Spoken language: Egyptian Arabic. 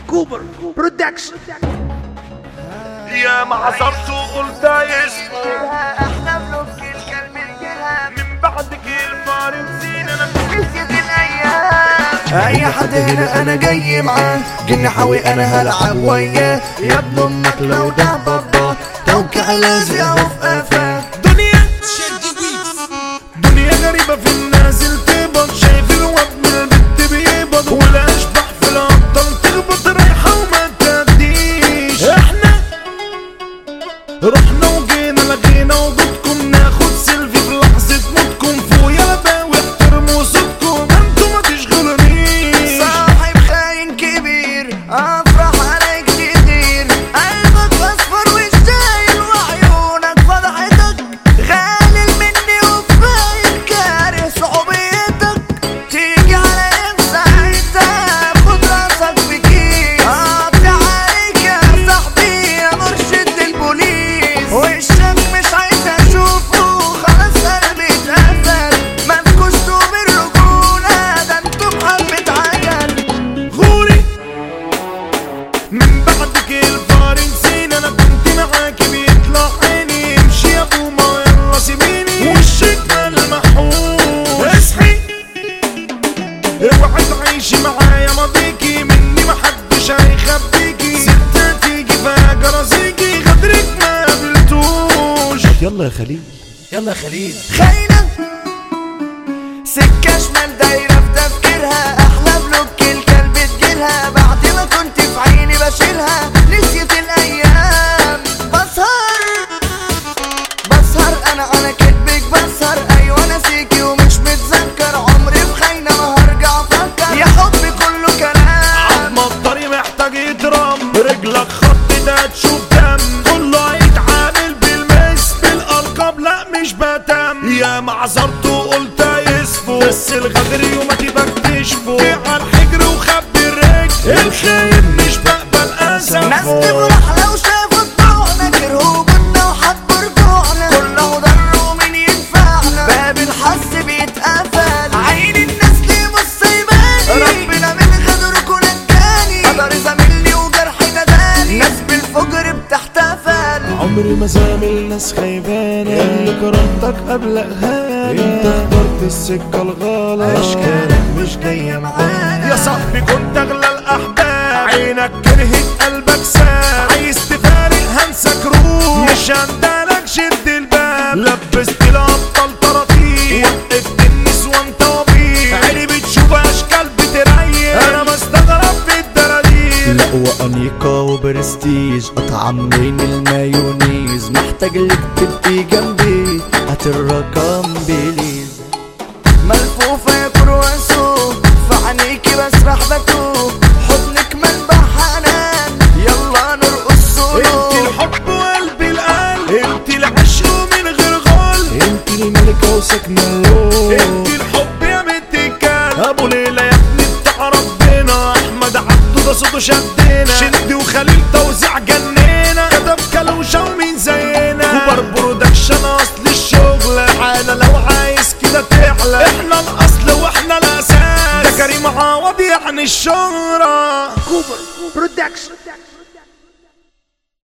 كوبر برودكشن يا ما عصرت وقلت اسمه احنا بنبكي الكلب الكلام من بعدك الفارنسين انا نسيت الايام اي حد هنا انا جاي معاه جن حاوي انا هلعب وياه يا ابن امك لو ده بابا توقع لازق في قفاه دنيا دنيا غريبة في النازل تقبض شايف الواد من البت بيقبض والاشبح في الابطال تخبط رايحة وما تديش احنا رحنا وجينا لغينا وجودكم ناخد سيلفي في لحظة موتكم فوق يا لباوي احترموا صوتكم انتوا ما تشغلونيش صاحب خاين كبير افرح عليك كتير قلبك اصفر وشايل وعيونك فضحتك غالل مني وفاير كاره صعوبيتك تيجي على ساعتها خد راسك في كيس قاطع عليك يا صاحبي يا مرشد البوليس وشك مش عايز اشوفه خلاص قلبي اتقفل مفكوشتوا بالرجولة ده انتوا بحبة عجل غوري من بعدك الفارنسين انا كنت معاكي بيطلع عيني امشي يا بوما يلا سيبيني وشك ملمحوش اصحي اوعي تعيشي معايا ماضيكي مني محدش هيخبيكي ستة تيجي فاجرة زيكي غدرك ما قابلتوش يلا يا خليل يلا يا خليل خاينة سكة شمال دايرة في تفكيرها أحلى بلوك الكلب تجيلها بعد ما كنت في عيني بشيلها نسيت الأيام بسهر بسهر أنا على كدبك بسهر أيوة أنا سيكي ومش متذكر عمري في خاينة ما هرجع أفكر يا حبي كله كلام عظمة الطريق محتاج يترم رجلك خط ده تشوف دم كله هيتعامل بالمس بالألقاب لا مش بتم يا ما عذرت وقلت يسفو بس الغدر يوم تكتشفه جه على الحجر وخبي الرجل الخاين مش بقبل ناس أسفه تفرح لو شافت طعنا كرهوا بينا وحبوا رجوعنا كله ضر ومين ينفعنا باب الحس بيتقفل عين الناس ليه مش سايباني ربنا من غدركوا نجاني قدر زميلي وجرحي نداني ناس بالفجر بتحتفل عمري ما زامل ناس خيبانة اللي كرمتك قبل اهانة انت اخترت السكة الغلط اشكالك مش جاية معانا يا صاحبي كنت اغلى الاحباب عينك كرهت قلبك ساب عايز تفارق هنسك روح مش هندالك شد الباب لبست الابطال طراطيل وقفت النسوان طوابير عيني بتشوف اشكال بتريح انا بستغرب بالدراديل لا وأنيقة وبرستيج أطعم من المايونيز محتاج لك تبقي جنبي هات الرقم بليز ملفوفة يا كرواسو في عينيكي بسرح بتوه حضنك منبع حنان يلا نرقص انت سولو الحب وقلبي القلب انت العشق من غير غل انت الملكة وسكنة الروح انت الحب يا بنت الكلب ابو ليلى يا ابني بتاع ربنا احمد عبده ده صوته شدنا شندي وخليل توزيع جنينا كتب كلوشة ومين زينا كوبر برودكشن اصل الشغل حالة لو عايز كده تعلى احنا الاصل واحنا الاساس ده كريم عوض يعني الشهرة كوبر برودكشن